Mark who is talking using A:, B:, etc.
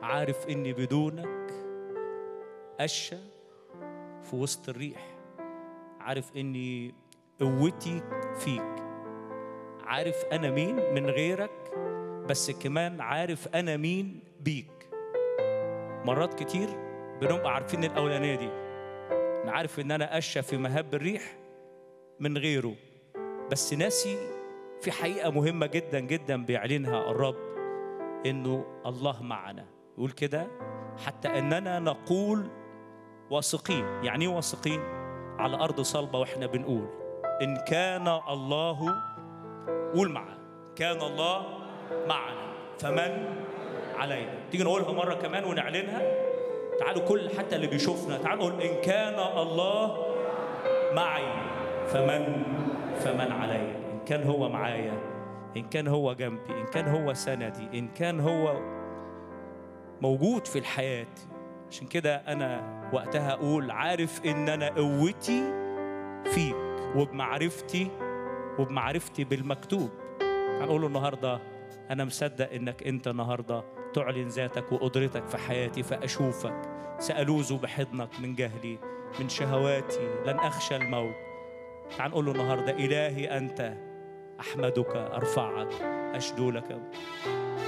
A: عارف اني بدونك قشه في وسط الريح عارف اني قوتي فيك عارف انا مين من غيرك بس كمان عارف انا مين بيك مرات كتير بنبقى عارفين الاولانيه دي انا عارف ان انا قشه في مهب الريح من غيره بس ناسي في حقيقه مهمه جدا جدا بيعلنها الرب انه الله معنا يقول كده حتى اننا نقول واثقين يعني ايه واثقين على ارض صلبه واحنا بنقول ان كان الله قول معاه كان الله معنا فمن علينا تيجي نقولها مره كمان ونعلنها تعالوا كل حتى اللي بيشوفنا تعالوا نقول ان كان الله معي فمن فمن علي ان كان هو معايا ان كان هو جنبي ان كان هو سندي ان كان هو موجود في الحياه عشان كده انا وقتها اقول عارف ان انا قوتي فيك وبمعرفتي وبمعرفتي بالمكتوب هنقول له النهارده انا مصدق انك انت النهارده تعلن ذاتك وقدرتك في حياتي فاشوفك سالوذ بحضنك من جهلي من شهواتي لن اخشى الموت تعال نقول له النهارده الهي انت احمدك ارفعك اشدو لك